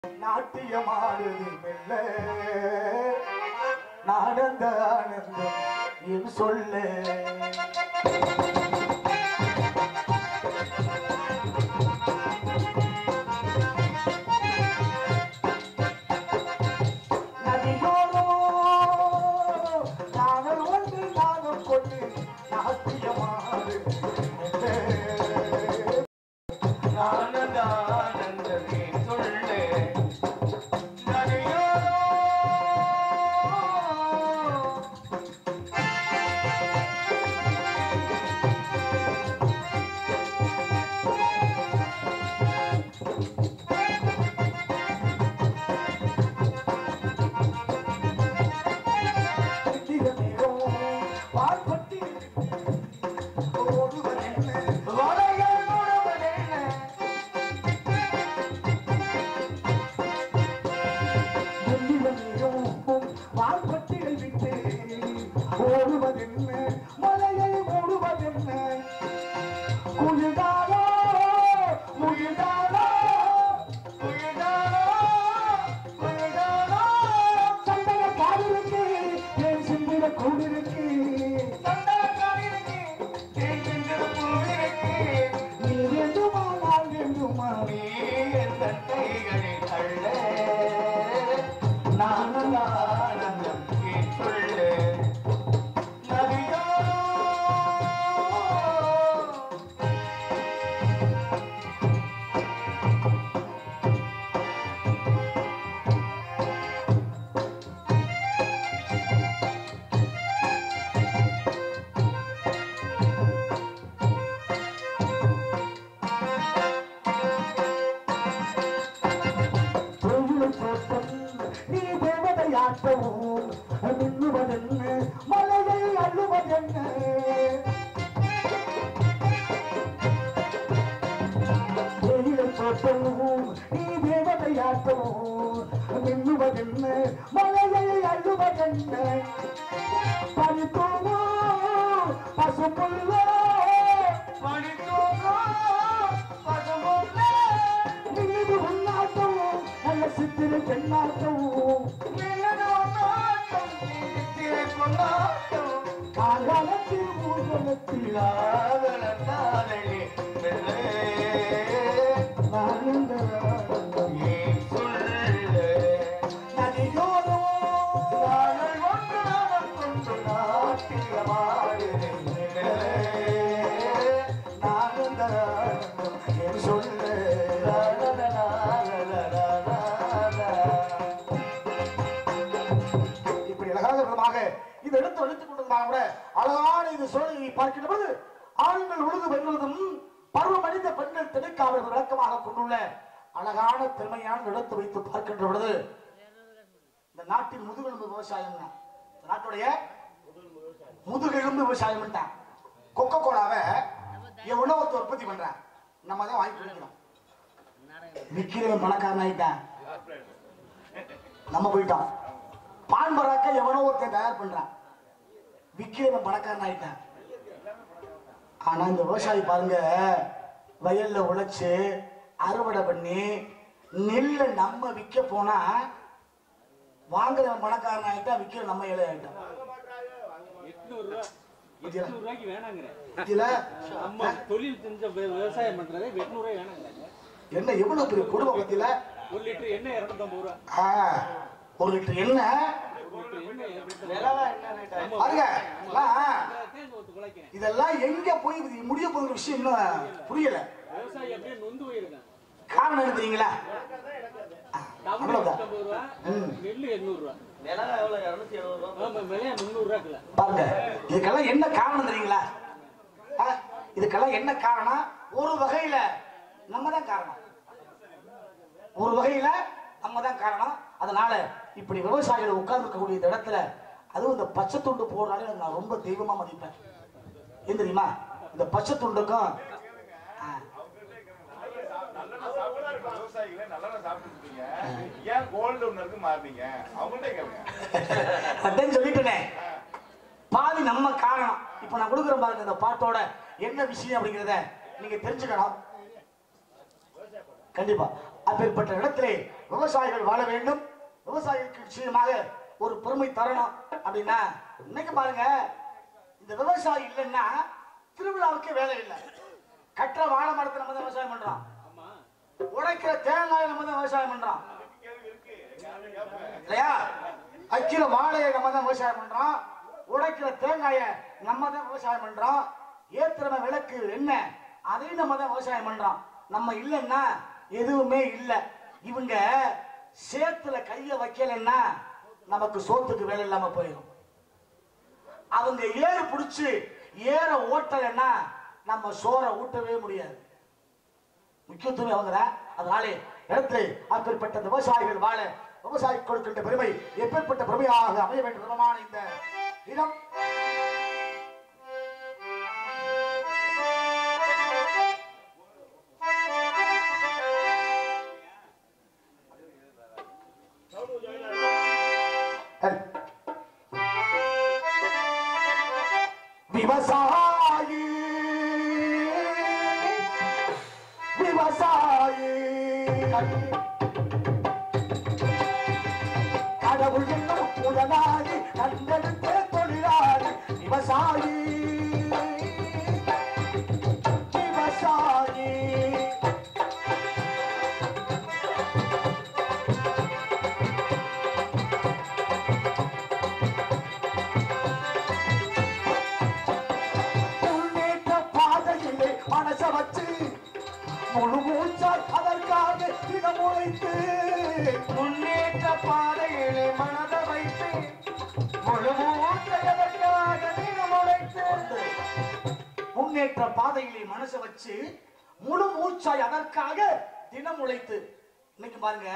நாட்டியமாடுது மெல்ல நடந்த ஆனந்தம் என் சொல்ல நதியோரோ நாங்கள் ஒன்று நானும் கொண்டு நாட்டியமாடு மெல்ல ஆனந்தானந்தமே சொல்லு நதியோரோ வளையல் முழுவதென்ன மலையை மூடுவதென்ன குயில்தாரோ முயில்தாரோ குயிலாரோ குயிலாரோ சந்தன காலிருக்கு என் சிந்திர கூடிருக்கு சந்தனக்காரிருக்கு தேய்கின்ற பூவிருக்கு நீ வேண்டுமா நான் வேண்டுமா நீ என் கைகளில் அள்ள நான் ஆனந்தம் கேட்டுள்ள நதியோரோ தொழில் தோட்டம் நீ தேவதையாட்டவும் மின்னுவதென்ன மலையை அள்ளுவதென்ன தொழில் தோட்டமும் நீ தேவதையாட்டவும் மின்னுவதென்ன மலையை அள்ளுவதென்ன பனித்தோமோ பசுப்புள்ளோ மணித்தோகோ பசும்பொன்னே நீது உன்னாட்டம் நல்ல சித்திர பெண்ணாட்டம் மின்னலாட்டம் தீர்த்திரை கொண்டாட்டம் காலத்தில் ஊர்வலத்தில் காதலத்தாரே மெல்லே நானிந்த ஆனந்தம். ஏன் சொல்ல நதியோரோ நாங்கள் ஒன்று நாடம் கொண்டு நாட்டியமாடுகிறேன் நானிந்த ஆனந்தம் என் சொல்ல இப்படி அழகாக விதமாக இது எடுத்து எடுத்துக் கொண்டிருந்தாங்க கூட அழகான இது சூழலை பார்க்கின்ற பொழுது ஆண்கள் உழுது வெல்வதும் பருவம் அடைந்த பெண்கள் திணைக்காவல் விளக்கமாக கொண்டுள்ள அழகான திறமையான எடுத்து வைத்து பார்க்கின்ற பொழுது இந்த நாட்டின் முதுகெலும்பு விவசாயம் தான் இந்த நாட்டுடைய முதுகெலும்பு விவசாயம் தான் கொக்கோ கோலாவை என் உணவத்தை உற்பத்தி பண்றேன் நம்ம தான் வாங்கி குடிக்கிறோம் விக்கிறவன் பணக்காரன் ஆயிட்டான் நம்ம போயிட்டோம் பான் பராக்க எவனோ ஒருத்தன் தயார் பண்றான் விக்கிறவன் பணக்காரன் ஆயிட்டான் ஆனா இந்த விவசாயி பாருங்க வயல்ல உழைச்சு அறுவடை பண்ணி நெல்லை நம்ம விற்க போனா வாங்குறவன் பணக்காரன் ஆயிட்டா விக்கிற நம்ம ஏழை ஆயிட்டான் எட்நூறு ரூபா எட்நூறு ரூபாய்க்கு வேணாங்கிறேன் இதுல நம்ம தொழில் செஞ்ச வி- விவசாயம் பண்றதே எட்நூறு ரூபாய் வேணாங்கிறாங்க என்ன எவ்வளவு பெரிய குடும்ப பத்தியில ஒரு லிட்டர் எண்ணெய் இரநூத்தம்பது ரூபா ஆ, ஒரு லிட்டர் எண்ணெய் ஒரு லிட்டர் எண்ணெய் இரநூத்தம்பது நிலவா என்ன ரேட் ஆமா. பாருங்க எல்லாம் தேங்காய் ஊத்து குலைக்கிறேன் இதெல்லாம் எங்க போய் இது முடிய போகிற விஷயம் இன்னும் புரியல விவசாயி அப்படியே நொந்து போயிருக்கான் காரணம் என்ன தெரியுங்களா டவுன் அவ்வளவுதான். இரநூத்தம்பது ரூபா நெல்லு எண்ணூறு ரூபா நிலவா எவ்வளவு இருநூத்தி எழுபது ரூபா ஆமா விலையா முந்நூறு ரூபாய்க்குல பாருங்க இதுக்கெல்லாம் என்ன காரணம் தெரியுங்களா ஆ, இதுக்கெல்லாம் என்ன காரணம் ஒரு வகையில நம்ம தான் காரணம் ஒரு வகையில நம்ம தான் காரணம் அதனால இப்படி விவசாயிகள் உட்கார்ந்து இருக்கக்கூடிய இந்த இடத்துல அதுவும் இந்த பச்சை துண்டு போடுறாலே எனக்கு நான் ரொம்ப தெய்வமா மதிப்பேன் ஏன் தெரியுமா இந்த பச்சை துண்டுக்கும் ஆ, விவசாயிகளே நல்லா சாப்பிட்டு இருக்கீங்க ஏன் கோல்டு ஒன்னருக்கு மாறுனீங்க அவங்கள்ட்ட கேளுங்க அதான் சொல்லிட்டேனே பாதி நம்ம காரணம் இப்ப நான் கொடுக்குறேன் பாருங்க இந்த பாட்டோட என்ன விஷயம் அப்படிங்கிறத நீங்க தெரிஞ்சுக்கணும் கண்டிப்பா அப்பேற்பட்ட இடத்திலே விவசாயிகள் வாழ வேண்டும் விவசாயிகளுக்கு நிச்சயமாக ஒரு பெருமை தரணும் அப்படின்னா இன்னைக்கு பாருங்க இந்த விவசாயி இல்லைன்னா திருவிழாவுக்கே வேலை இல்லை கட்டுற வாழை மரத்தை நம்ம தான் விவசாயம் பண்றோம் உடைக்கிற தேங்காயை நம்ம தான் விவசாயம் பண்றோம் இல்லையா அக்கிற வாழையை நம்ம தான் விவசாயம் பண்றோம் உடைக்கிற தேங்காயை நம்ம தான் விவசாயம் பண்றோம் ஏத்துறவ விளக்கு என்ன அதையும் நம்ம தான் விவசாயம் பண்றோம் நம்ம இல்லைன்னா எதுவுமே இல்லை இவங்க சேத்துல கைய வைக்கலைன்னா நமக்கு சோத்துக்கு வேலை இல்லாம போயிடும் அவங்க ஏறு பிடிச்சு ஏற ஓட்டலைன்னா நம்ம சோறை ஊட்டவே முடியாது முக்கியத்துவம் அவங்க அதனாலே இடத்துல அப்பேற்பட்ட விவசாயிகள் வாழ விவசாயி கொடுக்கின்ற பெருமை எப்பேற்பட்ட பெருமையாக அமைய வேண்டும் விதமான இந்த இடம் சரி. விவசாயி விவசாயி கடவுள் என்னும் உடனாகி கண்டெடுத்த தொழிலாளி விவசாயி விவசாயி முன்னேற்ற பாதையிலே மனச வச்சு முழு மூச்சால் அதற்காக தினம் உழைத்து முன்னேற்ற பாதையிலே மனத வைத்து முழு மூச்சால் அதற்காக தினம் உழைத்து முன்னேற்ற பாதையிலே மனச வச்சு முழு மூச்சாய் அதற்காக தினம் உழைத்து இன்னைக்கு பாருங்க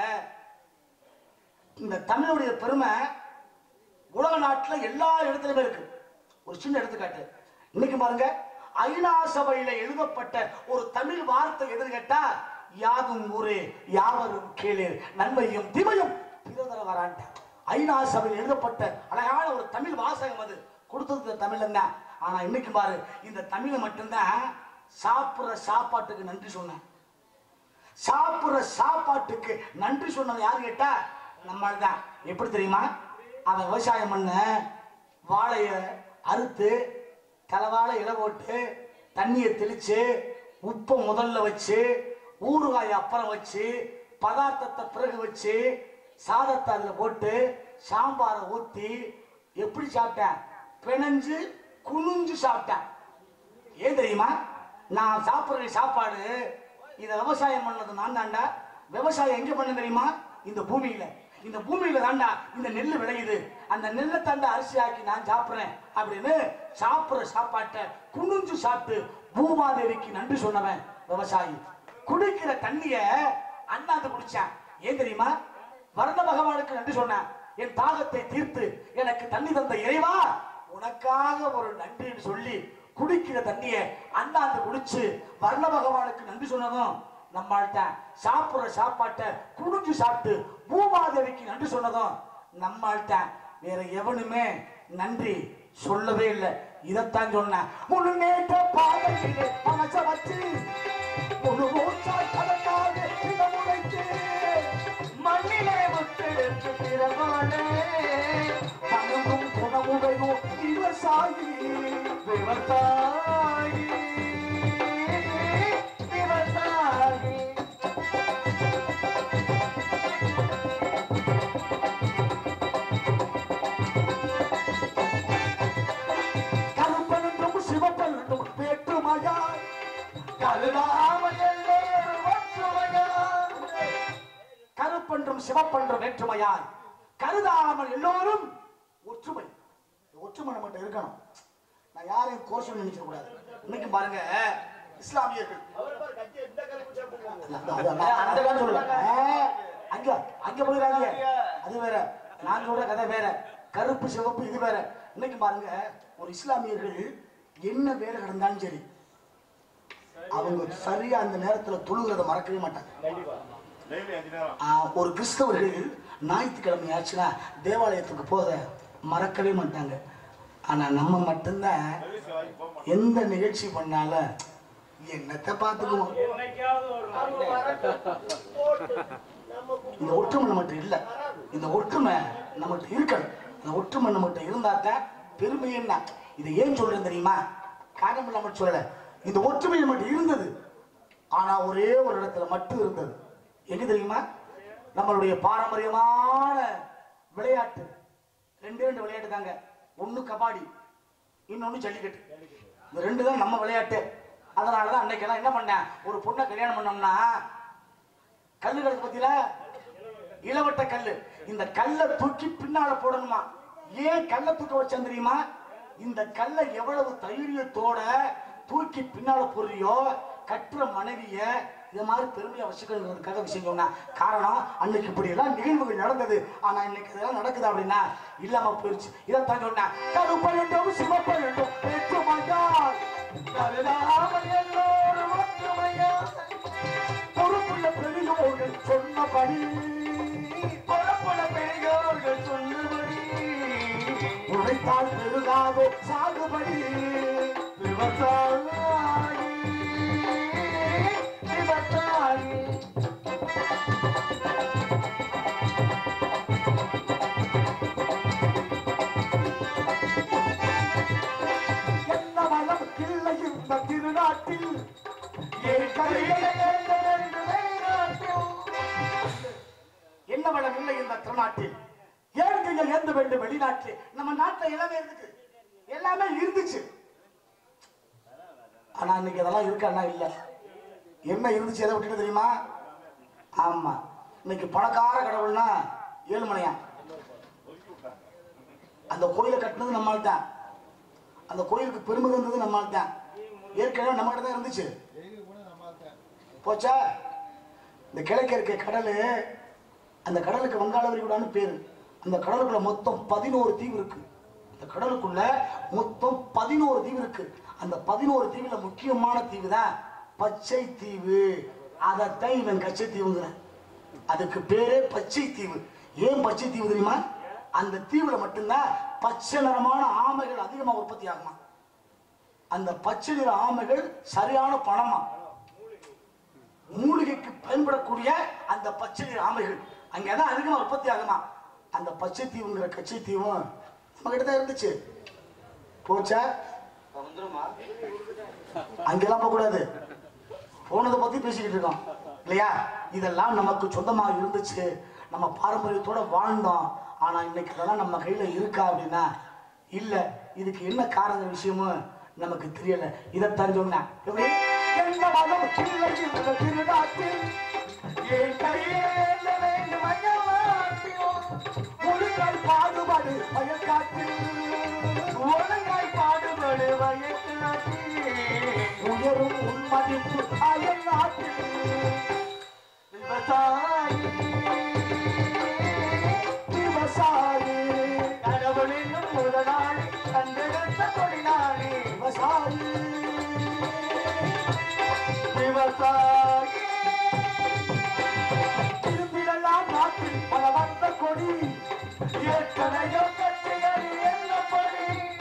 இந்த தமிழுடைய பெருமை உலக நாட்டுல எல்லா இடத்துலயுமே இருக்கு ஒரு சின்ன எடுத்துக்காட்டு இன்னைக்கு பாருங்க ஐநா சபையில எழுதப்பட்ட ஒரு தமிழ் வார்த்தை எதுன்னு கேட்டா யாதும் ஊரே யாவரும் கேளு நன்மையும் தீமையும் பிறதர வரான்ட்ட ஐநா சபையில் எழுதப்பட்ட அழகான ஒரு தமிழ் வாசகம் அது கொடுத்தது இந்த தமிழன் தான் ஆனா இன்னைக்கு பாரு இந்த தமிழை மட்டும்தான் சாப்பிடுற சாப்பாட்டுக்கு நன்றி சொன்னேன் சாப்பிடுற சாப்பாட்டுக்கு நன்றி சொன்னது யாரு கேட்டா நம்மால் தான் எப்படி தெரியுமா அவன் விவசாயம் பண்ண வாழைய அறுத்து தலைவாழை இலை போட்டு தண்ணியை தெளிச்சு உப்பை முதல்ல வச்சு ஊறுகாய் அப்புறம் வச்சு பதார்த்தத்தை பிறகு வச்சு சாதத்தை அதில் போட்டு சாம்பாரை ஊற்றி எப்படி சாப்பிட்டேன் பிணைஞ்சு குனிஞ்சு சாப்பிட்டேன் ஏன் தெரியுமா நான் சாப்பிடுற சாப்பாடு இத விவசாயம் பண்ணது நான் தாண்டா விவசாயம் எங்க பண்ண தெரியுமா இந்த பூமியில இந்த பூமியில தாண்டா இந்த நெல் விளையுது அந்த நெல்லை தாண்டா அரிசி ஆக்கி நான் சாப்பிடுறேன் அப்படின்னு சாப்பிடுற சாப்பாட்டை குனிஞ்சு சாப்பிட்டு பூமாதேவிக்கு நன்றி சொன்னவன் விவசாயி குடிக்கிற தண்ணிய அண்ணாந்து குடிச்சான் ஏன் தெரியுமா வர்ண பகவானுக்கு நன்றி சொன்னேன் என் தாகத்தை தீர்த்து எனக்கு தண்ணி தந்த இறைவா உனக்காக ஒரு நன்றின்னு சொல்லி குடிக்கிற தண்ணிய அண்ணாந்து குடிச்சு வர்ண பகவானுக்கு நன்றி சொன்னதும் நம்மள்ட்ட சாப்பிடுற சாப்பாட்டை குடிஞ்சு சாப்பிட்டு பூமாதேவிக்கு நன்றி சொன்னதும் நம்மள்ட்ட வேற எவனுமே நன்றி சொல்லவே இல்லை இதைத்தான் சொன்னேன் முன்னேற்ற பாதையிலே மனச வச்சு முழு மூச்சாய் அதற்காக இடம் உழைத்து மண்ணிலே முத்தெடுத்து பிறவானே பணமும் குணமுடையும் விவசாயி விவசாயி விவசாயி கருப்பனும் சிவப்பனும் வேற்றுமையாய் கருதாமல் எல்லோரும் ஒற்றுமையாய் கருப்பென்றும் சிவப்பென்றும் வேற்றுமையாய் கருதாமல் எல்லோரும் ஒற்றுமை இந்த ஒற்றுமை நம்மகிட்ட இருக்கணும் நான் யாரையும் கோஷம் நினைக்க கூடாது இன்னைக்கு பாருங்க இஸ்லாமியர்கள் அது- அது- அது- அந்த காலம் சொல்லல. ஆ, அங்க அங்க போயிடாதீங்க அது வேற நான் சொல்ற கதை வேற கருப்பு சிவப்பு இது வேற இன்னைக்கு பாருங்க ஒரு இஸ்லாமியர்கள் என்ன வேலை கிடந்தாலும் சரி அவங்க சரியா அந்த நேரத்துல தொழுகிறத மறக்கவே மாட்டாங்க டெய்லி அஞ்சு நேரம் ஆ, ஒரு கிறிஸ்தவர்கள் ஞாயிற்றுக்கிழமை ஆச்சுன்னா தேவாலயத்துக்கு போக மறக்கவே மாட்டாங்க ஆனா நம்ம மட்டும்தான் சர்வீஸ் வாங்கி போக மாட்டோம் எந்த நிகழ்ச்சி பண்ணாலும் என்னத்தை பார்த்துக்குவோம் என்னைக்காவது ஒரு நாள் இந்த ஒற்றுமை நம்மகிட்ட இல்லை இந்த ஒற்றுமை நம்மகிட்ட இருக்கணும் இந்த ஒற்றுமை நம்மகிட்ட இருந்தாத்தான் பெருமை என்ன இதை ஏன் சொல்றேன் தெரியுமா காரணம் இல்லாம சொல்லல இந்த ஒற்றுமை நம்மகிட்ட இருந்தது ஆனா ஒரே ஒரு இடத்துல மட்டும் இருந்தது எங்க தெரியுமா நம்மளுடைய பாரம்பரியமான விளையாட்டு ரெண்டே ரெண்டு விளையாட்டு தாங்க ஒண்ணு கபாடி இன்னொன்னு ஜல்லிக்கட்டு இந்த ரெண்டு தான் நம்ம விளையாட்டு அதனாலதான் அன்னைக்கெல்லாம் என்ன பண்ணேன் ஒரு பொண்ணை கல்யாணம் பண்ணோம்னா கல்லு கிடக்கு பத்தியில இளவட்ட கல்லு இந்த கல்லை தூக்கி பின்னால போடணுமா ஏன் கல்லை தூக்க வச்சேன் தெரியுமா இந்த கல்லை எவ்வளவு தைரியத்தோட தூக்கி பின்னால போடுறியோ கட்டுற மனைவிய இது மாதிரி பெருமையா வச்சுக்கிறதுக்காக விஷயம் சொன்னா காரணம் அன்னைக்கு இப்படி எல்லாம் நிகழ்வுகள் நடந்தது ஆனா இன்னைக்கு இதெல்லாம் நடக்குது அப்படின்னா இல்லாம போயிருச்சு இதைத்தான் சொன்னேன் கருப்பழண்டும் சிவப்பழண்டும் வேற்றுமையால் கருதாமல் எல்லோரும் ஒற்றுமையால் பொறுப்புள்ள பெரியோர்கள் சொன்னபடி பொறுப்புள்ள பெரியோர்கள் சொன்னபடி உழைத்தால் பெருகாதோ சாகுபடி விவசாயி விவசாயி என்ன வளம் இல்லை இந்த திருநாட்டில் என் கையிலே ஏந்த வேண்டும் வெளிநாட்டில். என்ன வளம் இல்லை இந்த திருநாட்டில் ஏழ்கைகள் ஏந்த வேண்டும் வெளிநாட்டில் நம்ம நாட்டுல எல்லாமே இருந்துச்சு எல்லாமே இருந்துச்சு ஆனா இன்னைக்கு அதெல்லாம் இருக்கானா இல்ல என்ன இருந்துச்சு எதை விட்டுட்டு தெரியுமா ஆமா இன்னைக்கு பணக்கார கடவுள்னா ஏழுமலையா அந்த கோயிலை கட்டினது நம்மால் தான் அந்த கோயிலுக்கு பெருமை இருந்தது நம்மால் தான் ஏற்கனவே நம்ம தான் இருந்துச்சு போச்சா இந்த கிழக்கு இருக்க கடல் அந்த கடலுக்கு வங்காள விரிகுடான்னு பேரு அந்த கடலுக்குள்ள மொத்தம் பதினோரு தீவு இருக்கு அந்த கடலுக்குள்ள மொத்தம் பதினோரு தீவு இருக்கு அந்த பதினோரு தீவுல முக்கியமான தீவு தான் பச்சை தீவு அதைத்தான் இவன் கச்சை தீவுங்கிறான் அதுக்கு பேரே பச்சை தீவு ஏன் பச்சை தீவு தெரியுமா அந்த தீவுல மட்டும்தான் பச்சை நிறமான ஆமைகள் அதிகமா உற்பத்தி ஆகுமா அந்த பச்சை நிற ஆமைகள் சரியான பணமா மூலிகைக்கு பயன்படக்கூடிய அந்த பச்சை நிற ஆமைகள் அங்கதான் அதிகமா உற்பத்தி ஆகுமா அந்த பச்சை தீவுங்கிற கச்சை தீவும் நம்ம கிட்ட தான் இருந்துச்சு போச்சா வந்துருமா அங்கெல்லாம் போக கூடாது போனதை பத்தி பேசிக்கிட்டு இருக்கோம் இல்லையா இதெல்லாம் நமக்கு சொந்தமாக இருந்துச்சு நம்ம பாரம்பரியத்தோட வாழ்ந்தோம் ஆனா இன்னைக்கு அதெல்லாம் நம்ம கையில இருக்கா அப்படின்னா இல்ல இதுக்கு என்ன காரண விஷயமும் நமக்கு தெரியல இதைத்தான் சொன்னேன் எப்படி? எந்த மதம் இல்லை இந்த திருநாட்டில் என் கையில் என்ன வேண்டும் ஐயனாட்டில். ஒழுங்காய் பாடுபாடு வயக்காட்டில் ஒழுங்காய் பாடுபாடு வயக்காட்டில் உயரும் உன்மதிப்பு அயல் நாட்டில் விவசாயி விவசாயி கடவுளின் முதலாளி கண்டெடுத்த தொழிலாளி விவசாயி விவசாயி திரும்பிடலாம் நாட்டில் பல வந்த கொடி எத்தனையோ கட்சிகள் எண்ணப்படி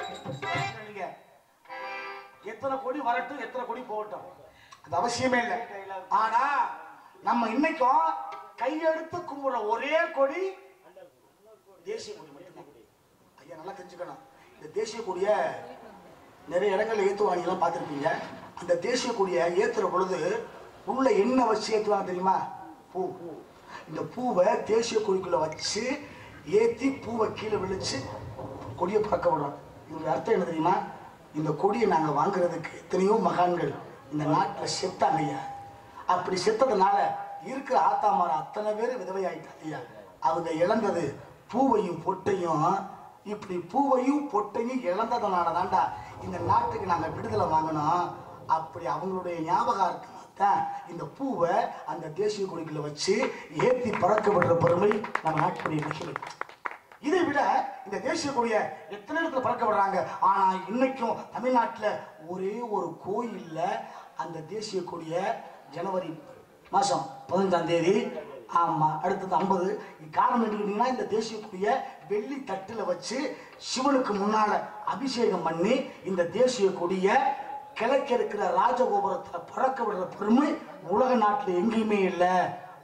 எத்தனை கொடி வரட்டும் எத்தனை கொடி போகட்டும் அது அவசியமே இல்லை ஆனா நம்ம இன்னைக்கும் கையெடுத்து கும்பிடுற ஒரே கொடி தேசிய கொடி மட்டும்தான் ஐயா நல்லா தெரிஞ்சுக்கணும் இந்த தேசிய கொடிய நிறைய இடங்கள்ல ஏத்துவாங்க எல்லாம் பார்த்திருப்பீங்க அந்த தேசிய கொடியை ஏத்துற பொழுது உள்ள என்ன வச்சு ஏத்துவாங்க தெரியுமா பூ இந்த பூவை தேசிய கொடிக்குள்ள வச்சு ஏத்தி பூவை கீழே விழிச்சு கொடியை பறக்க விடுறோம் இதோட அர்த்தம் என்ன தெரியுமா இந்த கொடியை நாங்க வாங்குறதுக்கு எத்தனையோ மகான்கள் இந்த நாட்டுல செத்தாங்க ஐயா அப்படி செத்ததுனால இருக்கிற ஆத்தாமார அத்தனை பேர் விதவையாயிட்டாங்க ஐயா அவங்க இழந்தது பூவையும் பொட்டையும் இப்படி பூவையும் பொட்டையும் இழந்ததுனால தான்டா இந்த நாட்டுக்கு நாங்க விடுதலை வாங்கினோம் அப்படி அவங்களுடைய ஞாபகார்த்தமா தான் இந்த பூவை அந்த தேசிய கொடிக்குள்ள வச்சு ஏத்தி பறக்க விடுற பெருமை நம்ம நாட்டுடைய மகிமை இதை விட இந்த தேசிய கொடியை எத்தனை இடத்துல பறக்க விடுறாங்க ஆனா இன்னைக்கும் தமிழ்நாட்டுல ஒரே ஒரு கோயில்ல அந்த தேசிய கொடியை ஜனவரி மாசம் பதினஞ்சாம் தேதி ஆமா அடுத்தது ஐம்பது காரணம் என்ன கேட்டீங்கன்னா இந்த தேசிய கொடியை வெள்ளி தட்டுல வச்சு சிவனுக்கு முன்னால அபிஷேகம் பண்ணி இந்த தேசிய கொடியை கிழக்க இருக்கிற ராஜகோபுரத்துல பறக்க விடுற பெருமை உலக நாட்டுல எங்கேயுமே இல்லை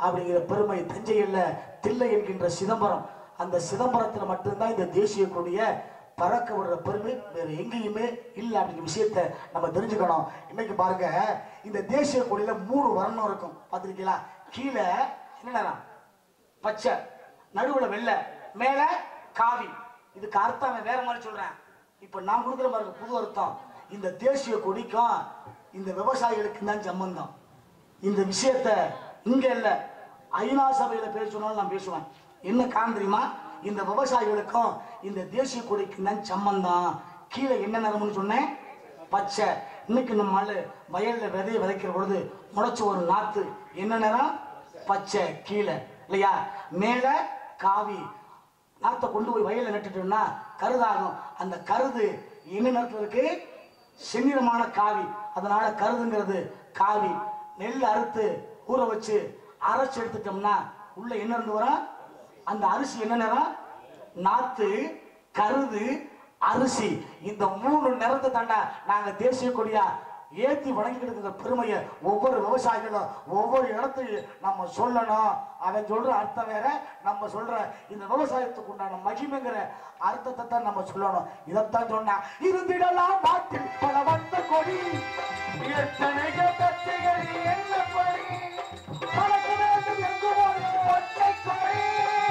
அப்படிங்கிற பெருமை தஞ்சையில் தில்லை என்கின்ற சிதம்பரம் அந்த சிதம்பரத்தில் மட்டும்தான் இந்த தேசிய கொடியை பறக்க விடுற பெருமை வேற எங்கேயுமே இல்லை அப்படிங்கிற விஷயத்த நம்ம தெரிஞ்சுக்கணும் இன்னைக்கு பாருங்க இந்த தேசிய கொடியில மூணு வர்ணம் இருக்கும் பார்த்துருக்கீங்களா கீழே என்ன நிறம்? பச்சை நடுவுல வெள்ளை மேல காவி இதுக்கு அர்த்தம் அவன் வேற மாதிரி சொல்றேன் இப்ப நான் கொடுக்குற மாதிரி புது அர்த்தம் இந்த தேசிய கொடிக்கும் இந்த விவசாயிகளுக்கு தான் சம்பந்தம் இந்த விஷயத்த இங்க இல்ல ஐநா சபையில பேசணும்னு நான் பேசுவேன் என்ன காரணம் தெரியுமா இந்த விவசாயிகளுக்கும் இந்த தேசிய கொடிக்கு தான் சம்பந்தம் கீழே என்ன நிறம்னு சொன்னேன் பச்சை இன்னைக்கு நம்ம ஆளு வயல்ல விதைய விதைக்கிற பொழுது முளைச்ச ஒரு நாத்து என்ன நிறம் பச்சை கீழே இல்லையா மேல காவி நாத்தை கொண்டு போய் வயல்ல நட்டுட்டோம்னா கருதாகும் அந்த கருது என்ன நிறத்துல இருக்கு செந்நிறமான காவி அதனால கருதுங்கிறது காவி நெல் அறுத்து ஊற வச்சு அரைச்சு எடுத்துட்டோம்னா உள்ள என்ன இருந்து வரும் அந்த அரிசி என்ன நிறம் நாத்து கருது அரிசி இந்த மூணு நிறத்தை தாண்டா நாங்க தேசிய கொடியா ஏத்தி வணங்கிட்டு இருக்கிற பெருமையை ஒவ்வொரு விவசாயிகளும் ஒவ்வொரு இடத்தையும் நம்ம சொல்லணும் அவன் சொல்ற அர்த்தம் வேற நம்ம சொல்ற இந்த விவசாயத்துக்கு உண்டான மகிமைங்கிற அர்த்தத்தை தான் நம்ம சொல்லணும் இதைத்தான் சொன்னா இருந்திடலாம் நாட்டில் பல வந்த கொடி எத்தனையோ கட்சிகள் என்ன பணி பறக்க வேண்டும் எங்கு ஒரு ஒற்றை கொடி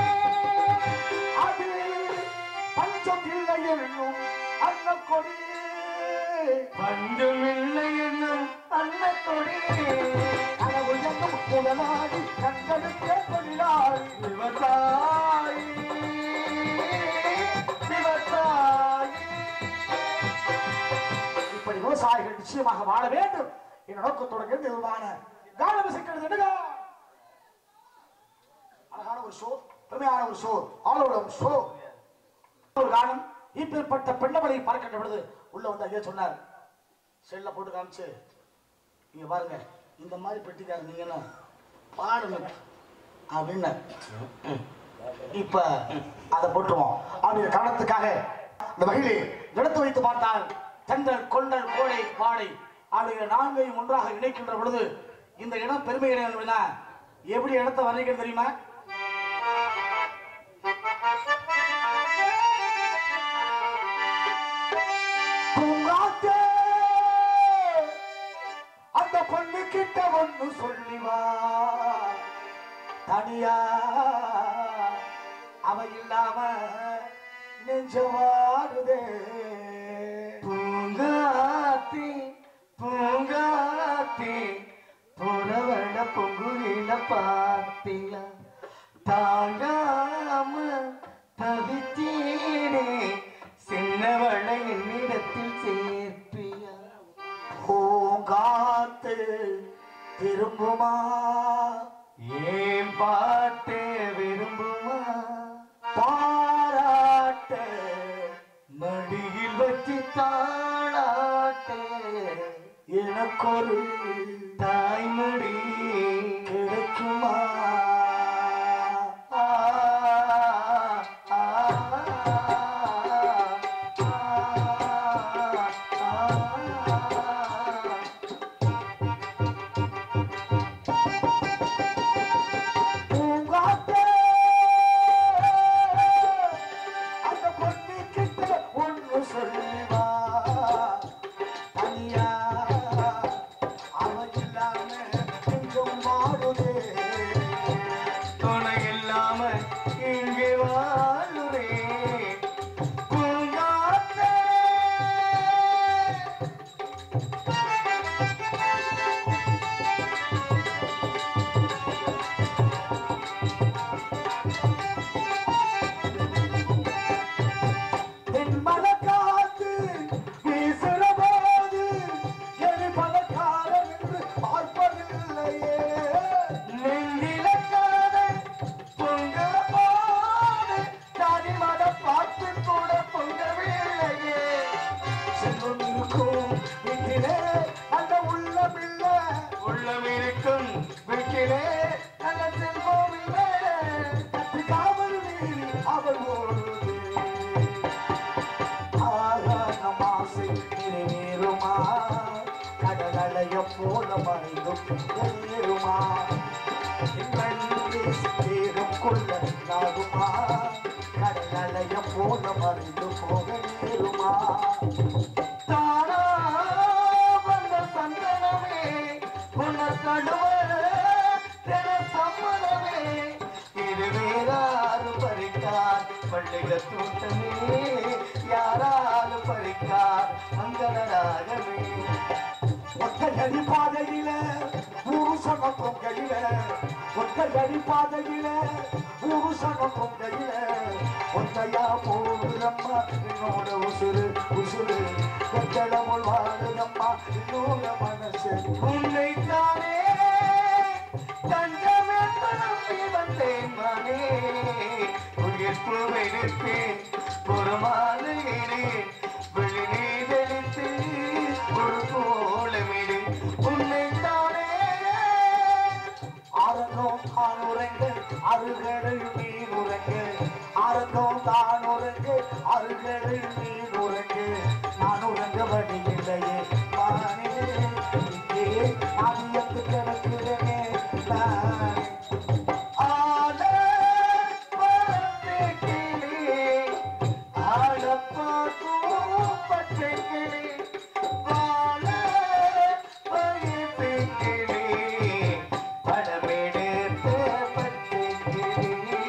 அது பஞ்சம் இல்லை என்னும் அந்த கொடி பஞ்சமில்லை என்னும் அன்ன கொடி கனவு என்னும் உடனாடி கண்களுக்கே தொழிலாளி விவசாயி விவசாயி இப்படி விவசாயிகள் நிச்சயமாக வாழ வேண்டும் என் நோக்கத்தோட இருந்து இதுவான காலம் இசைக்கிறது எடுங்க அழகான ஒரு ஷோ பெருமையான ஒரு ஷோ ஆளோட ஒரு ஷோ ஒரு காலம் இப்பேற்பட்ட பெண்ணவளை பார்க்கின்ற பொழுது உள்ள வந்து ஐயா சொன்னார் செல்ல போட்டு காமிச்சு நீங்க பாருங்க இந்த மாதிரி பெட்டிக்கார நீங்கன்னா பாடுங்க அப்படின்னு இப்ப அதை போட்டுருவோம் அப்படிங்கிற காரணத்துக்காக இந்த வகையிலே எடுத்து வைத்து பார்த்தால் தென்றல் கொண்டல் கோடை வாடை அப்படிங்கிற நான்கையும் ஒன்றாக இணைக்கின்ற பொழுது இந்த இடம் பெருமை இடம் என்பதுனா எப்படி இடத்தை வர்ணிக்கிறது தெரியுமா பூங்காத்தே, அந்த பொண்ணு கிட்ட ஒண்ணு சொல்லி வா தனியா அவ இல்லாம நெஞ்சவாடுதே பூங்காத்தி பூங்காத்தி புறவட பொங்குலில பார்த்தியா தாங்காம தவித்தீனே சின்னவள என்னிடத்தில் சேர்ப்பியா பூங்காத்து திரும்புமா ஏன் பாட்டு விரும்புமா பாராட்ட மடியில் வச்சு தாளாட்டே எனக்கொரு தாய்மடி கிடைக்குமா ஆ, ஆ, ஆ, ஆ. பூங்காத்தே, அந்த பொண்ணு கிட்ட ஒண்ணு சொல்லி வா. தனியா அவ இல்லாம நெஞ்சம் வாடுதே. துணை இல்லாம இங்கே வாழுறே பூங்காற்றே. தென்மல காத்து வீசுற போது எரிமலக்காரன் என்று பார்ப்பதில்லையே நெஞ்சில காதல் பொங்குற போது தனிமத பார்த்து கூட பொங்கவில்லையே செல்வம் இருக்கும் வீட்டிலே அந்த உள்ளமில்லை உள்ளம் இருக்கும் வீட்டிலே நல்ல செல்வம் இல்லை காவல் மீறி அவள் ஓடுது ஆகாரம் ஆசை நிறைவேறுமா கடலடைய போல மறைந்தும் வெளியேறுமா கண் சேரும் கொள்ள நாகுமா கடல் அலைய போல மறைந்து போக நேருமா தானா வந்த சந்தனமே உன்னர் கடுவ தின சம்மதமே இது வேறாரும் பறிக்கார் பள்ளிக தூட்டமே யாராலும் பறிக்கார் மங்களராகவே ஒத்தையடி பாதையில ஊரு சொன்ன பொங்கையில ஒத்தையடி பாதையில ஊரு சொன்ன பொங்கையில ஒத்தையா போகுதம்மா என்னோட உசுறு உசுறு வெத்தளமுள் வாழுதம்மா என்னோட மனசு உன்னைத்தானே தஞ்சமென்று நம்பி வந்தேன் மனே உயிர் புழுவெடுத்தேன் ஒரு மாலையினேன் விழி நீதளித்து ஒரு கோலமிடு உன்னைத்தானே ஆரங்கம் தான் உறங்க அருகடல் மீன் உறங்க ஆரங்கம் தான் உறங்க அருகடல் மீன் உறங்க நான் உறங்க வழி இல்லையே மானே இங்கே நான் எத்து கிடக்கிறேனே நானே ஆட பறந்து கிளி ஆடப்பா பச்சை கிளி வாழ பயிர்த்து கிளி படமெடுத்து பச்சை கிளி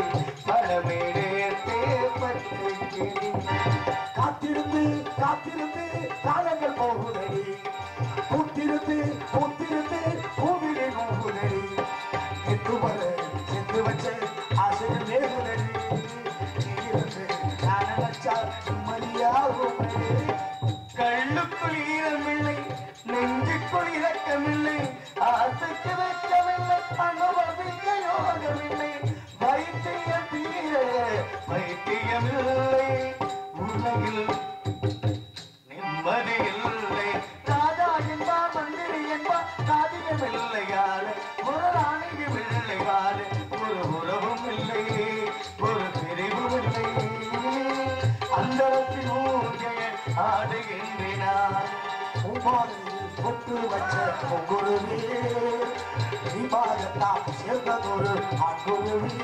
படமெடுத்து பச்சை கிளி காத்திருந்து காத்திருந்து காலங்கள் போகுதடி பூத்திருந்து பூத்திருந்து பூவிலே நோகுதடி எட்டு வர சென்று வச்ச ஆசைகள் வேகுதடி நீ இருந்து நான் நினைச்சா நிம்மதியாகும் கண்ணுக்குள் ஈரமில்லை நெஞ்சுக்குள் இரக்கமில்லை ஆசைக்கு வெட்கமில்லை அனுபவிக்க யோகமில்லை வைத்தியம் தீர வைத்தியமில்லை உலகில் நிம்மதி இல்லை ராஜா என்பா மந்திரி என்பா காதியமில்லையாறு ஒரு ராணியும் இல்லையாறு ஒரு உறவும் இல்லை ஒரு பிரிவும் இல்லை அந்தரத்தில் ஊர்கைய ஆடுகின்றார் பூமாலையில் பொட்டு வச்ச பொங்குருவி தீபாகத்தான் சேர்ந்ததொரு ஆண்குருவி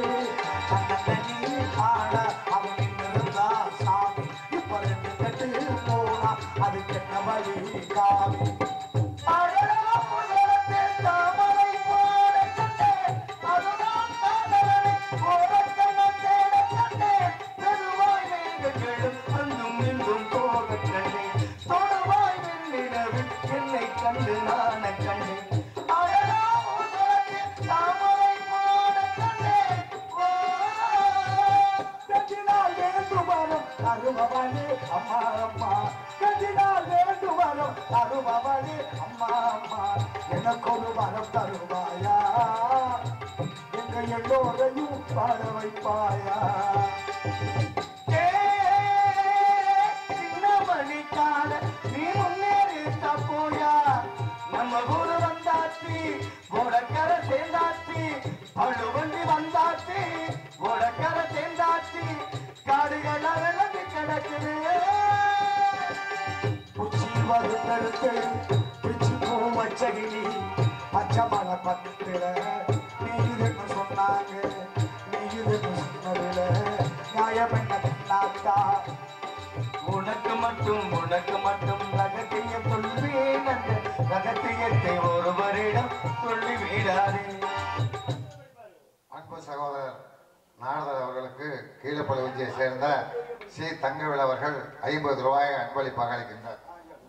தன்னி ஆட அவன் நின்றிருந்தா சாமி இப்ப ரெண்டு கட்டு போனா அதுக்கு என்ன வழி காமி அடடா முதலத்தில் தாமரை போடக் கண்டேன். அதுதான் காதலனை ஓரக்கண்ணம் தேடக் கண்டேன். பெருவாய் மேகங்களும் அங்கும் இங்கும் போகக் கண்டேன். தொடுவாய் வெண்ணிலவில் என்னை கண்டு நாணக் கண்டேன். அடடா முதலத்தில் தாமரை போடக் கண்டேன். வா. கட்டினால் வேண்டு வரும் தருபவனே அம்மா அம்மா கட்டினால் வேண்டு வரும் தருபவனே அம்மா அம்மா எனக்கு ஒரு வரம் தருவாயா எங்க எல்லோரையும் பாட வைப்பாயா சின்னமணிக்கால நீ முன்னேறி போயா நம்ம ஊரு வந்தாச்சு உடக்கர சேர்ந்தாச்சு அழுவண்டி வந்தாச்சு உடக்கர சேர்ந்தாச்சு காடுகள் விளங்கி கிடக்குது உச்சி வருத்தெடுத்து பிச்சு பூ வச்சகினி பச்சை மலை பக்கத்துல நீ இதுன்னு சொன்னாங்க நீ இதுன்னு சொன்னதுல நியாயம் என்ன பின்னாத்தா உனக்கு மட்டும் உனக்கு மட்டும் ரகசியம் சொல்வேன் அந்த ரகசியத்தை ஒருவரிடம் சொல்லி விடாதே அன்பு சகோதரர் நாரதர் அவர்களுக்கு கீழப்பழுவஞ்சியை சேர்ந்த சி தங்கவேல் அவர்கள் ஐம்பது ரூபாய் அன்பளிப்பாக அளிக்கின்றார்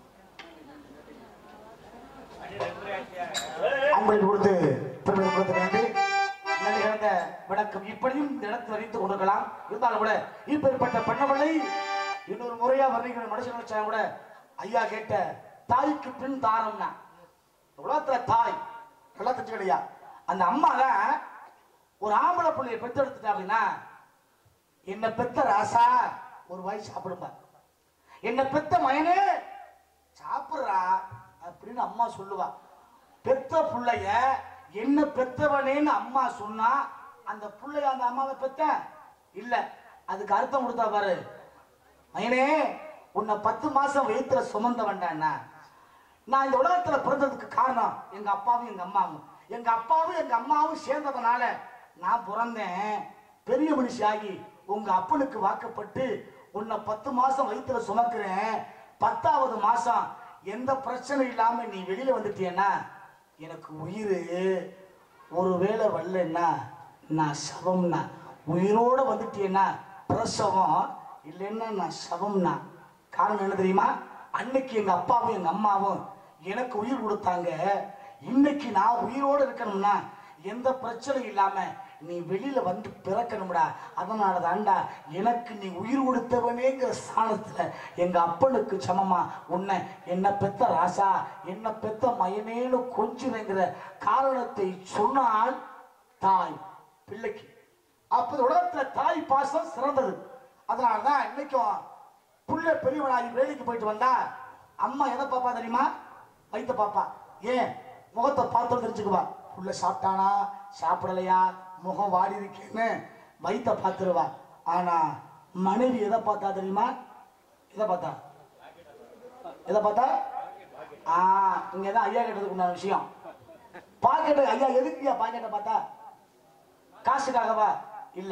அன்பளிப்பு கொடுத்து திருமணம் கொடுத்து நன்றி நன்றி கலந்த வணக்கம் இப்படியும் இந்த இடத்தை அறிந்து கொடுக்கலாம் இருந்தாலும் கூட இப்பேற்பட்ட பெண்ணவளை இன்னொரு முறையா வர்ணிக்கிற மனுஷன் வச்சா கூட ஐயா கேட்ட தாய்க்கு பின் தாரம்னா இந்த உலகத்துல தாய் நல்லா தெரிஞ்சுக்கலையா அந்த அம்மா தான் ஒரு ஆம்பளை பிள்ளைய பெற்றெடுத்துட்டா அப்படின்னா என்ன பெத்த ராசா ஒரு வாய் சாப்பிடும்ப என்ன பெத்த மயனே சாப்பிடுறா அப்படின்னு அம்மா சொல்லுவா பெத்த புள்ளைய என்ன பெத்தவனேன்னு அம்மா சொன்னா அந்த புள்ளைய அந்த அம்மாவை பெத்த இல்ல அதுக்கு அர்த்தம் கொடுத்தா பாரு மயனே உன்னை பத்து மாசம் வயித்துல சுமந்த வேண்டாண்ணா நான் இந்த உலகத்துல பிறந்ததுக்கு காரணம் எங்க அப்பாவும் எங்க அம்மாவும் எங்க அப்பாவும் எங்க அம்மாவும் சேர்ந்ததுனால நான் பிறந்தேன் பெரிய மனுஷியாகி உங்க அப்பனுக்கு வாக்கப்பட்டு உன்னை பத்து மாசம் வயித்துல சுமக்கிறேன் பத்தாவது மாசம் எந்த பிரச்சனை இல்லாம நீ வெளியில வந்துட்டியன்னா எனக்கு உயிர் ஒருவேளை வரலன்னா நான் சவம்னா உயிரோட வந்துட்டேன்னா பிரசவம் இல்லைன்னா நான் சவம்னா காரணம் என்ன தெரியுமா அன்னைக்கு எங்க அப்பாவும் எங்க அம்மாவும் எனக்கு உயிர் கொடுத்தாங்க இன்னைக்கு நான் உயிரோட இருக்கணும்னா எந்த பிரச்சனையும் இல்லாம நீ வெளியில வந்து பிறக்கணும்டா அதனால தான்டா எனக்கு நீ உயிர் கொடுத்தவனேங்கிற ஸ்தானத்துல எங்க அப்பனுக்கு சமமா உன்னை என்ன பெத்த ராசா என்ன பெத்த மயனேன்னு கொஞ்சுங்கிற காரணத்தை சொன்னால் தாய் பிள்ளைக்கு அப்ப இந்த உலகத்துல தாய் பாசம் சிறந்தது அதனாலதான் இன்னைக்கும் புள்ள பெரியவனாகி வேலைக்கு போயிட்டு வந்தா அம்மா எதை பாப்பா தெரியுமா வயித்த பாப்பா ஏன் முகத்தை பார்த்து தெரிஞ்சுக்குவா புள்ள சாப்பிட்டானா சாப்பிடலையா முகம் வாடி இருக்கேன்னு வயித்த பார்த்துருவா ஆனா மனைவி எதை பார்த்தா தெரியுமா எதை பார்த்தா எதை பார்த்தா ஆ இங்கதான் ஐயா கேட்டதுக்கு உண்டான விஷயம் பாக்கெட்டு ஐயா எதுக்கு பாக்கெட்டை பார்த்தா காசுக்காகவா இல்ல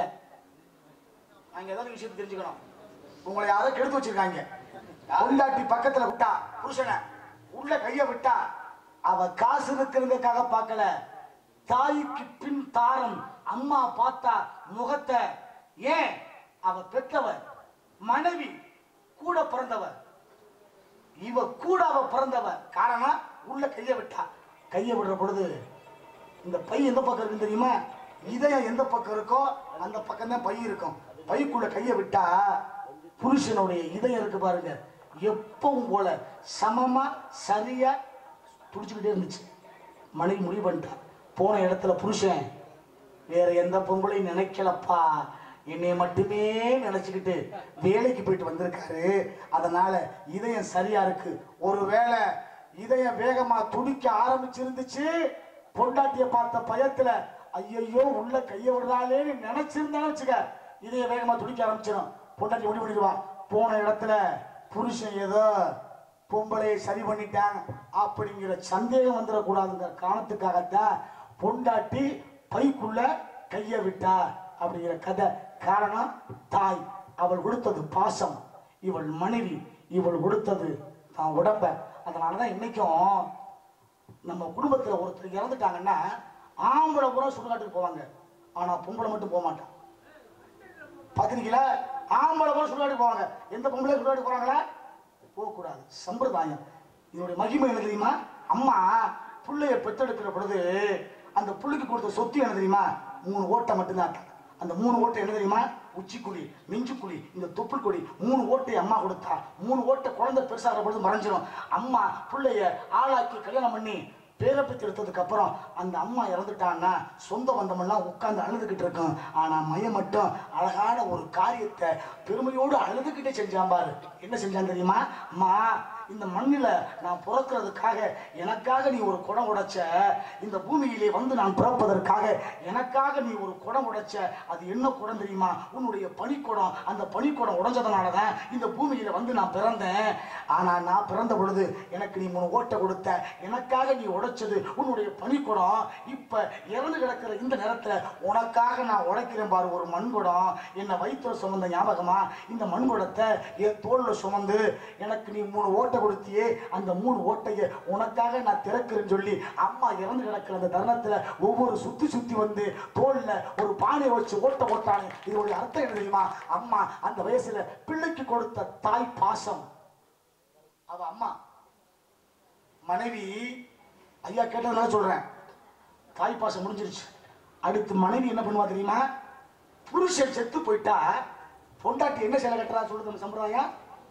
அங்க ஏதாவது விஷயத்தை தெரிஞ்சுக்கணும் உங்களை யாரோ கெடுத்து வச்சிருக்காங்க பொண்டாட்டி பக்கத்துல விட்டா புருஷனை உள்ள கைய விட்டா அவ காசு இருக்கிறதுக்காக பார்க்கல தாய்க்கு பின் தாரம் அம்மா பார்த்தா முகத்தை ஏன் அவ பெற்றவ மனைவி கூட பிறந்தவ இவ கூட அவ பிறந்தவ காரணம் உள்ள கைய விட்டா கைய விடுற பொழுது இந்த பை எந்த பக்கம் இருக்குன்னு தெரியுமா இதயம் எந்த பக்கம் இருக்கோ அந்த பக்கம் தான் பை இருக்கும் பைக்குள்ள கைய விட்டா புருஷனுடைய இதயம் இருக்கு பாருங்க எப்பவும் போல சமமா சரியா துடிச்சுக்கிட்டே இருந்துச்சு மனைவி முடிவு பண்ணிட்டான் போன இடத்துல புருஷன் வேற எந்த பொங்கலையும் நினைக்கலப்பா என்னை மட்டுமே நினைச்சுக்கிட்டு வேலைக்கு போயிட்டு வந்திருக்காரு அதனால இதயம் சரியா இருக்கு ஒருவேளை இதயம் வேகமா துடிக்க ஆரம்பிச்சிருந்துச்சு பொண்டாட்டிய பார்த்த பயத்துல ஐயையோ உள்ள கைய விடுறாளேன்னு நினைச்சிருந்தாலும் வச்சுக்க இதயம் வேகமா துடிக்க ஆரம்பிச்சிடும் பொண்டாட்டி முடிவு பண்ணிடுவா போன இடத்துல புருஷன் ஏதோ பொம்பளையை சரி பண்ணிட்டாங்க அப்படிங்கிற சந்தேகம் வந்துடக்கூடாதுங்கிற காரணத்துக்காகத்தான் பொண்டாட்டி பைக்குள்ள கைய விட்டா அப்படிங்கிற கதை காரணம் தாய் அவள் கொடுத்தது பாசம் இவள் மனைவி இவள் கொடுத்தது தான் உடம்ப அதனாலதான் இன்னைக்கும் நம்ம குடும்பத்துல ஒருத்தர் இறந்துட்டாங்கன்னா ஆம்பளை பூரா சுடுகாட்டுக்கு போவாங்க ஆனா பொம்பளை மட்டும் போக மாட்டான் பாத்திருக்கீங்களா ஆம்பளை பூரா சுடுகாட்டுக்கு போவாங்க எந்த பொம்பளை சுடுகாட்டுக்கு போறாங்களா போகக்கூடாது சம்பிரதாயம் இதனுடைய மகிமை என்ன தெரியுமா அம்மா புள்ளைய பெத்தெடுக்கிற பொழுது அந்த புள்ளைக்கு கொடுத்த சொத்து என்ன தெரியுமா மூணு ஓட்டை மட்டும்தான் அந்த மூணு ஓட்டை என்ன தெரியுமா உச்சிக்குழி நெஞ்சுக்குழி இந்த தொப்புள் கொடி மூணு ஓட்டை அம்மா கொடுத்தா மூணு ஓட்டை குழந்தை பெருசாகிற பொழுது மறைஞ்சிரும் அம்மா புள்ளைய ஆளாக்கி கல்யாணம் பண்ணி பேரப்பத்தி எடுத்ததுக்கு அப்புறம் அந்த அம்மா இறந்துட்டான்னா சொந்த பந்தமெல்லாம் உட்கார்ந்து அழுதுகிட்டு இருக்கும் ஆனா மையம் மட்டும் அழகான ஒரு காரியத்தை பெருமையோடு அழுதுகிட்டே செஞ்சான் பாரு என்ன செஞ்சான் தெரியுமா அம்மா இந்த மண்ணில நான் பிறக்கிறதுக்காக எனக்காக நீ ஒரு குடம் உடைச்ச இந்த பூமியிலே வந்து நான் பிறப்பதற்காக எனக்காக நீ ஒரு குடம் உடைச்ச அது என்ன குடம் தெரியுமா உன்னுடைய பனிக்குடம் அந்த பனிக்குடம் உடைஞ்சதுனால தான் இந்த பூமியில வந்து நான் பிறந்தேன் ஆனா நான் பிறந்த பொழுது எனக்கு நீ மூணு ஓட்டை கொடுத்த எனக்காக நீ உடைச்சது உன்னுடைய பனிக்குடம் இப்ப இறந்து கிடக்கிற இந்த நேரத்துல உனக்காக நான் உடைக்கிறேன் பாரு ஒரு மண்குடம் என்னை வயிற்றுல சுமந்த ஞாபகமா இந்த மண்குடத்தை என் தோல்ல சுமந்து எனக்கு நீ மூணு ஓட்டை கொடுத்தியே அந்த மூணு ஓட்டைய உனக்காக நான் திறக்கிறேன்னு சொல்லி அம்மா இறந்து கிடக்கிற அந்த தருணத்துல ஒவ்வொரு சுத்தி சுத்தி வந்து தோல்ல ஒரு பானையை வச்சு ஓட்ட போட்டானே இதோடைய அர்த்தம் என்ன தெரியுமா அம்மா அந்த வயசுல பிள்ளைக்கு கொடுத்த தாய் பாசம் அவ அம்மா மனைவி ஐயா கேட்டதுனால சொல்றேன் தாய் பாசம் முடிஞ்சிருச்சு அடுத்து மனைவி என்ன பண்ணுவா தெரியுமா புருஷன் செத்து போயிட்டா பொண்டாட்டி என்ன சேலை கட்டுறா சொல்லுது நம்ம சம்பிரதாயம்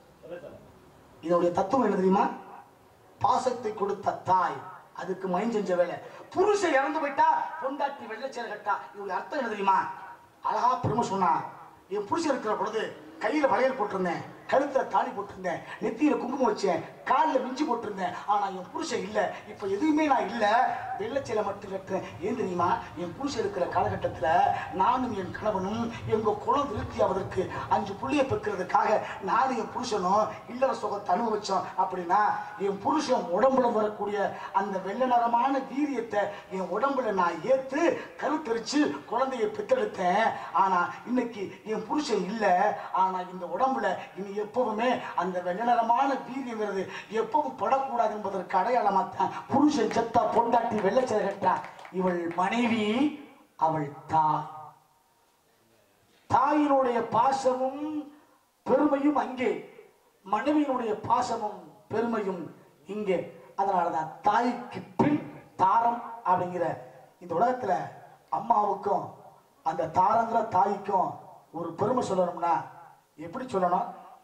இதோடைய தத்துவம் என்ன தெரியுமா பாசத்தை கொடுத்த தாய் அதுக்கு மயம் செஞ்ச வேலை புருஷன் இறந்து போயிட்டா பொண்டாட்டி வெள்ளை சேலை கட்டா இதோடைய அர்த்தம் என்ன தெரியுமா அழகா பெருமை சொன்னா என் புருஷன் இருக்கிற பொழுது கையில வளையல் போட்டிருந்தேன் கழுத்துல தாலி போட்டிருந்தேன் நெத்தியில குங்குமம் வச்சேன் காலில் மிஞ்சி போட்டிருந்தேன் ஆனா என் புருஷன் இல்ல இப்ப எதுவுமே நான் இல்ல வெள்ளச்சேலை மட்டும் கட்டுறேன் ஏன் தெரியுமா என் புருஷன் இருக்கிற காலகட்டத்துல நானும் என் கணவனும் எங்க குலம் திருப்தி ஆவதற்கு அஞ்சு புள்ளிய பெக்கிறதுக்காக நானும் என் புருஷனும் இல்லற சுகத்தை அனுபவிச்சோம் அப்படின்னா என் புருஷன் உடம்புல வரக்கூடிய அந்த வெள்ளை நிறமான வீரியத்தை என் உடம்புல நான் ஏத்து கருத்தரிச்சு குழந்தையை பெற்றெடுத்தேன் ஆனா இன்னைக்கு என் புருஷன் இல்ல ஆனா இந்த உடம்புல இனி எப்பவுமே அந்த வெள்ளை நிறமான வீரியங்கிறது எப்பவும் படக்கூடாது என்பதற்கு அடையாளமா தான் புருஷன் செத்தா பொண்டாட்டி வெள்ளச்சதை கட்டா இவள் மனைவி அவள் தாய் தாயினுடைய பாசமும் பெருமையும் அங்கே மனைவியினுடைய பாசமும் பெருமையும் இங்கே அதனாலதான் தாய்க்கு பின் தாரம் அப்படிங்கிற இந்த உலகத்துல அம்மாவுக்கும் அந்த தாரங்கிற தாய்க்கும் ஒரு பெருமை சொல்லணும்னா எப்படி சொல்லணும்